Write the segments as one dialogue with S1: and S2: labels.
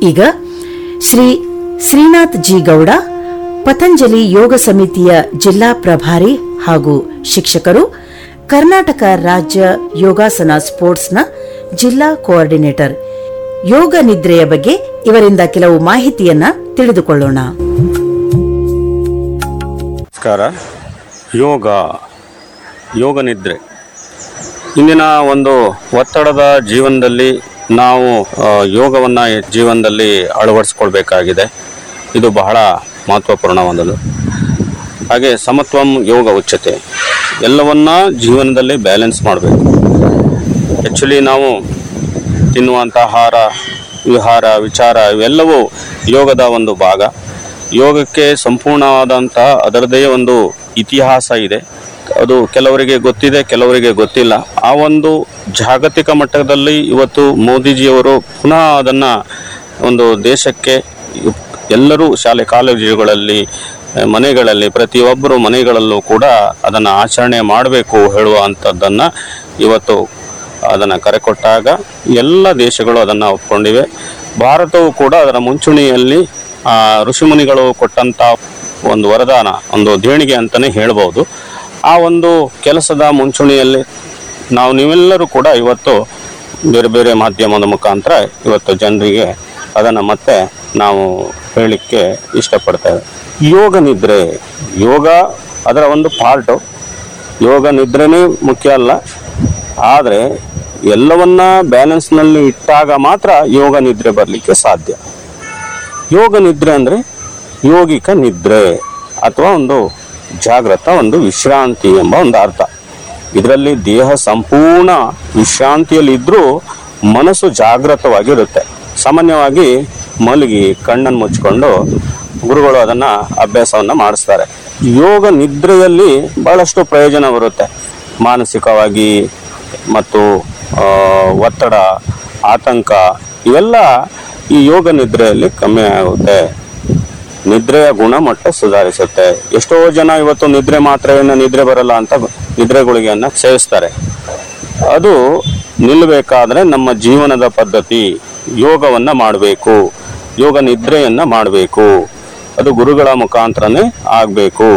S1: ಈಗ ಶ್ರೀ ಶ್ರೀನಾಥ್ ಜಿ ಗೌಡ ಪತಂಜಲಿ ಯೋಗ ಸಮಿತಿಯ ಜಿಲ್ಲಾ ಪ್ರಭಾರಿ ಹಾಗೂ ಶಿಕ್ಷಕರು ಕರ್ನಾಟಕ ರಾಜ್ಯ ಯೋಗಾಸನ ಸ್ಪೋರ್ಟ್ಸ್ನ ಜಿಲ್ಲಾ ಕೋಆರ್ಡಿನೇಟರ್ ಯೋಗ ನಿದ್ರೆಯ ಬಗ್ಗೆ ಇವರಿಂದ ಕೆಲವು ಮಾಹಿತಿಯನ್ನ ತಿಳಿದುಕೊಳ್ಳೋಣ
S2: ನಮಸ್ಕಾರ ಯೋಗ ಯೋಗ ನಿದ್ರೆ ಇಂದಿನ ಒಂದು ಒತ್ತಡದ ಜೀವನದಲ್ಲಿ ನಾವು ಆ, ಯೋಗವನ್ನು ಜೀವನದಲ್ಲಿ ಅಳವಡಿಸ್ಕೊಳ್ಬೇಕಾಗಿದೆ ಇದು ಬಹಳ ಮಹತ್ವಪೂರ್ಣವಾದದ್ದು ಹಾಗೆ ಸಮತ್ವಂ ಯೋಗ ಉಚ್ಚತೆ ಎಲ್ಲವನ್ನ ಜೀವನದಲ್ಲಿ ಬ್ಯಾಲೆನ್ಸ್ ಮಾಡಬೇಕು ಆ್ಯಕ್ಚುಲಿ ನಾವು ತಿನ್ನುವಂಥ ಆಹಾರ ವಿಹಾರ ವಿಚಾರ ಇವೆಲ್ಲವೂ ಯೋಗದ ಒಂದು ಭಾಗ ಯೋಗಕ್ಕೆ ಸಂಪೂರ್ಣವಾದಂಥ ಅದರದೇ ಒಂದು ಇತಿಹಾಸ ಇದೆ ಅದು ಕೆಲವರಿಗೆ ಗೊತ್ತಿದೆ ಕೆಲವರಿಗೆ ಗೊತ್ತಿಲ್ಲ ಆ ಒಂದು ಜಾಗತಿಕ ಮಟ್ಟದಲ್ಲಿ ಇವತ್ತು ಮೋದಿಜಿಯವರು ಪುನಃ ಅದನ್ನು ಒಂದು ದೇಶಕ್ಕೆ ಎಲ್ಲರೂ ಶಾಲೆ ಕಾಲೇಜುಗಳಲ್ಲಿ ಮನೆಗಳಲ್ಲಿ ಪ್ರತಿಯೊಬ್ಬರು ಮನೆಗಳಲ್ಲೂ ಕೂಡ ಅದನ್ನು ಆಚರಣೆ ಮಾಡಬೇಕು ಹೇಳುವಂಥದ್ದನ್ನು ಇವತ್ತು ಅದನ್ನು ಕರೆ ಕೊಟ್ಟಾಗ ಎಲ್ಲ ದೇಶಗಳು ಅದನ್ನು ಒಪ್ಕೊಂಡಿವೆ ಭಾರತವು ಕೂಡ ಅದರ ಮುಂಚೂಣಿಯಲ್ಲಿ ಆ, ಋಷಿಮುನಿಗಳು ಕೊಟ್ಟಂಥ ಒಂದು ವರದಾನ ಒಂದು ದೇಣಿಗೆ ಅಂತಲೇ ಹೇಳ್ಬೋದು ಆ ಒಂದು ಕೆಲಸದ ಮುಂಚೂಣಿಯಲ್ಲಿ ನಾವು ನೀವೆಲ್ಲರೂ ಕೂಡ ಇವತ್ತು ಬೇರೆ ಬೇರೆ ಮಾಧ್ಯಮದ ಮುಖಾಂತರ ಇವತ್ತು ಜನರಿಗೆ ಅದನ್ನು ಮತ್ತೆ ನಾವು ಹೇಳಲಿಕ್ಕೆ ಇಷ್ಟಪಡ್ತೇವೆ ಯೋಗ ನಿದ್ರೆ ಯೋಗ ಅದರ ಒಂದು ಪಾರ್ಟು ಯೋಗ ನಿದ್ರೆನೇ ಮುಖ್ಯ ಅಲ್ಲ ಆದರೆ ಎಲ್ಲವನ್ನ ಬ್ಯಾಲೆನ್ಸ್ನಲ್ಲಿ ಇಟ್ಟಾಗ ಮಾತ್ರ ಯೋಗ ನಿದ್ರೆ ಬರಲಿಕ್ಕೆ ಸಾಧ್ಯ ಯೋಗ ನಿದ್ರೆ ಅಂದರೆ ಯೋಗಿಕ ನಿದ್ರೆ ಅಥವಾ ಒಂದು ಜಾಗೃತ ಒಂದು ವಿಶ್ರಾಂತಿ ಎಂಬ ಒಂದು ಅರ್ಥ ಇದರಲ್ಲಿ ದೇಹ ಸಂಪೂರ್ಣ ವಿಶ್ರಾಂತಿಯಲ್ಲಿ ಇದ್ರೂ ಮನಸ್ಸು ಜಾಗೃತವಾಗಿರುತ್ತೆ ಸಾಮಾನ್ಯವಾಗಿ ಮಲಗಿ ಕಣ್ಣನ್ನು ಮುಚ್ಕೊಂಡು ಗುರುಗಳು ಅದನ್ನು ಅಭ್ಯಾಸವನ್ನು ಮಾಡಿಸ್ತಾರೆ ಯೋಗ ನಿದ್ರೆಯಲ್ಲಿ ಬಹಳಷ್ಟು ಪ್ರಯೋಜನ ಬರುತ್ತೆ ಮಾನಸಿಕವಾಗಿ ಮತ್ತು ಆ, ಒತ್ತಡ ಆತಂಕ ಇವೆಲ್ಲ ಈ ಯೋಗ ನಿದ್ರೆಯಲ್ಲಿ ಕಮ್ಮಿ ಆಗುತ್ತೆ ನಿದ್ರೆಯ ಗುಣಮಟ್ಟ ಸುಧಾರಿಸುತ್ತೆ ಎಷ್ಟೋ ಜನ ಇವತ್ತು ನಿದ್ರೆ ಮಾತ್ರೆಯನ್ನು ನಿದ್ರೆ ಬರಲ್ಲ ಅಂತ ನಿದ್ರೆ ಗುಳಿಗೆಯನ್ನು ಸೇವಿಸ್ತಾರೆ ಅದು ನಿಲ್ಲಬೇಕಾದ್ರೆ ನಮ್ಮ ಜೀವನದ ಪದ್ಧತಿ ಯೋಗವನ್ನು ಮಾಡಬೇಕು ಯೋಗ ನಿದ್ರೆಯನ್ನು ಮಾಡಬೇಕು ಅದು ಗುರುಗಳ ಮುಖಾಂತರನೇ ಆಗಬೇಕು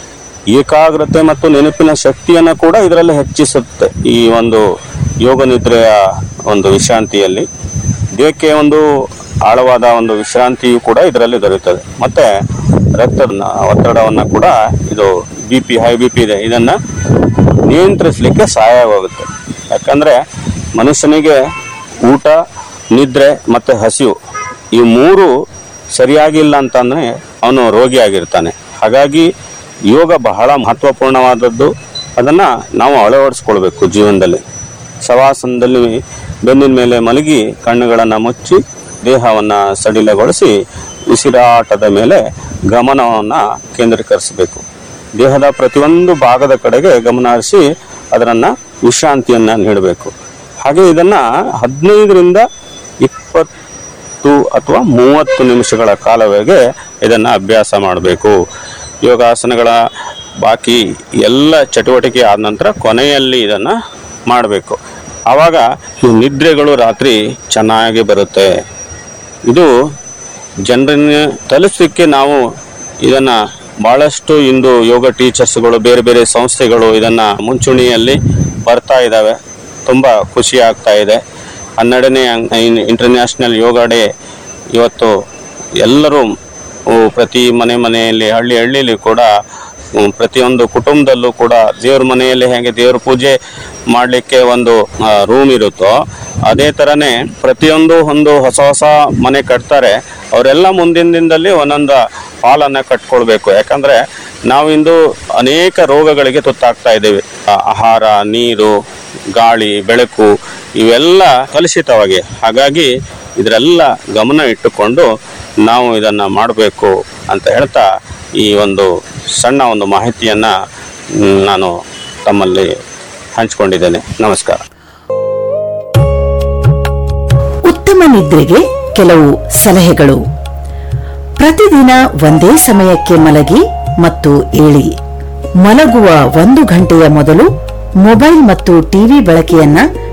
S2: ಏಕಾಗ್ರತೆ ಮತ್ತು ನೆನಪಿನ ಶಕ್ತಿಯನ್ನು ಕೂಡ ಇದರಲ್ಲಿ ಹೆಚ್ಚಿಸುತ್ತೆ ಈ ಒಂದು ಯೋಗ ನಿದ್ರೆಯ ಒಂದು ವಿಶ್ರಾಂತಿಯಲ್ಲಿ ದೇಹಕ್ಕೆ ಒಂದು ಆಳವಾದ ಒಂದು ವಿಶ್ರಾಂತಿಯು ಕೂಡ ಇದರಲ್ಲಿ ದೊರೆಯುತ್ತದೆ ಮತ್ತೆ ರಕ್ತದ ಒತ್ತಡವನ್ನು ಕೂಡ ಇದು B P high B P ಇದೆ ಇದನ್ನು ನಿಯಂತ್ರಿಸಲಿಕ್ಕೆ ಸಹಾಯವಾಗುತ್ತೆ ಯಾಕಂದರೆ ಮನುಷ್ಯನಿಗೆ ಊಟ ನಿದ್ರೆ ಮತ್ತು ಹಸಿವು ಈ ಮೂರು ಸರಿಯಾಗಿಲ್ಲ ಅಂತಂದರೆ ಅವನು ರೋಗಿಯಾಗಿರ್ತಾನೆ ಹಾಗಾಗಿ ಯೋಗ ಬಹಳ ಮಹತ್ವಪೂರ್ಣವಾದದ್ದು ಅದನ್ನು ನಾವು ಅಳವಡಿಸ್ಕೊಳ್ಬೇಕು ಜೀವನದಲ್ಲಿ ಶವಾಸನದಲ್ಲಿ ಬೆನ್ನಿನ ಮೇಲೆ ಮಲಗಿ ಕಣ್ಣುಗಳನ್ನು ಮುಚ್ಚಿ ದೇಹವನ್ನು ಸಡಿಲಗೊಳಿಸಿ ಉಸಿರಾಟದ ಮೇಲೆ ಗಮನವನ್ನು ಕೇಂದ್ರೀಕರಿಸಬೇಕು ದೇಹದ ಪ್ರತಿಯೊಂದು ಭಾಗದ ಕಡೆಗೆ ಗಮನ ಹರಿಸಿ ಅದರನ್ನು ವಿಶ್ರಾಂತಿಯನ್ನು ನೀಡಬೇಕು ಹಾಗೆ ಇದನ್ನು ಹದಿನೈದರಿಂದ ಇಪ್ಪತ್ತು ಅಥವಾ ಮೂವತ್ತು ನಿಮಿಷಗಳ ಕಾಲವರೆಗೆ ಇದನ್ನು ಅಭ್ಯಾಸ ಮಾಡಬೇಕು ಯೋಗಾಸನಗಳ ಬಾಕಿ ಎಲ್ಲ ಚಟುವಟಿಕೆ ಆದ ನಂತರ ಕೊನೆಯಲ್ಲಿ ಇದನ್ನು ಮಾಡಬೇಕು ಆವಾಗ ಈ ನಿದ್ರೆಗಳು ರಾತ್ರಿ ಚೆನ್ನಾಗಿ ಬರುತ್ತೆ ಇದು ಜನರನ್ನು ತಲುಪಿಸಲಿಕ್ಕೆ ನಾವು ಇದನ್ನು ಭಾಳಷ್ಟು ಇಂದು ಯೋಗ ಟೀಚರ್ಸ್ಗಳು ಬೇರೆ ಬೇರೆ ಸಂಸ್ಥೆಗಳು ಇದನ್ನು ಮುಂಚೂಣಿಯಲ್ಲಿ ಬರ್ತಾ ಇದ್ದಾವೆ ತುಂಬ ಖುಷಿ ಆಗ್ತಾ ಇದೆ ಹನ್ನೆರಡನೇ ಇಂಟರ್ನ್ಯಾಷನಲ್ ಯೋಗ ಡೇ ಇವತ್ತು ಎಲ್ಲರೂ ಉ, ಪ್ರತಿ ಮನೆ ಮನೆಯಲ್ಲಿ ಹಳ್ಳಿ ಹಳ್ಳಿಲಿ ಕೂಡ ಉ, ಪ್ರತಿಯೊಂದು ಕುಟುಂಬದಲ್ಲೂ ಕೂಡ ದೇವ್ರ ಮನೆಯಲ್ಲಿ ಹೇಗೆ ದೇವ್ರ ಪೂಜೆ ಮಾಡಲಿಕ್ಕೆ ಒಂದು ರೂಮ್ ಇರುತ್ತೋ ಅದೇ ಥರನೇ ಪ್ರತಿಯೊಂದು ಒಂದು ಹೊಸ ಹೊಸ ಮನೆ ಕಟ್ತಾರೆ ಅವರೆಲ್ಲ ಮುಂದಿನ ದಿನದಲ್ಲಿ ಒಂದೊಂದು ಹಾಲನ್ನು ಕಟ್ಕೊಳ್ಬೇಕು ಯಾಕಂದರೆ ನಾವಿಂದು ಅನೇಕ ರೋಗಗಳಿಗೆ ತುತ್ತಾಗ್ತಾ ಇದ್ದೇವೆ ಆ, ಆಹಾರ ನೀರು ಗಾಳಿ ಬೆಳಕು ಇವೆಲ್ಲ ಕಲುಷಿತವಾಗಿ ಹಾಗಾಗಿ ಇದರೆಲ್ಲ ಗಮನ ಇಟ್ಟುಕೊಂಡು ನಾವು ಇದನ್ನು ಮಾಡಬೇಕು ಅಂತ ಹೇಳ್ತಾ ಈ ಒಂದು ಸಣ್ಣ ಒಂದು ಮಾಹಿತಿಯನ್ನು ನಾನು ತಮ್ಮಲ್ಲಿ ಹಂಚಿಕೊಂಡಿದ್ದೇನೆ ನಮಸ್ಕಾರ
S1: ಉತ್ತಮ ನಿದ್ರೆಗೆ ಕೆಲವು ಸಲಹೆಗಳು ಪ್ರತಿದಿನ ಒಂದೇ ಸಮಯಕ್ಕೆ ಮಲಗಿ ಮತ್ತು ಏಳಿ ಮಲಗುವ ಒಂದು ಗಂಟೆಯ ಮೊದಲು ಮೊಬೈಲ್ ಮತ್ತು ಟಿವಿ ಬಳಕೆಯನ್ನ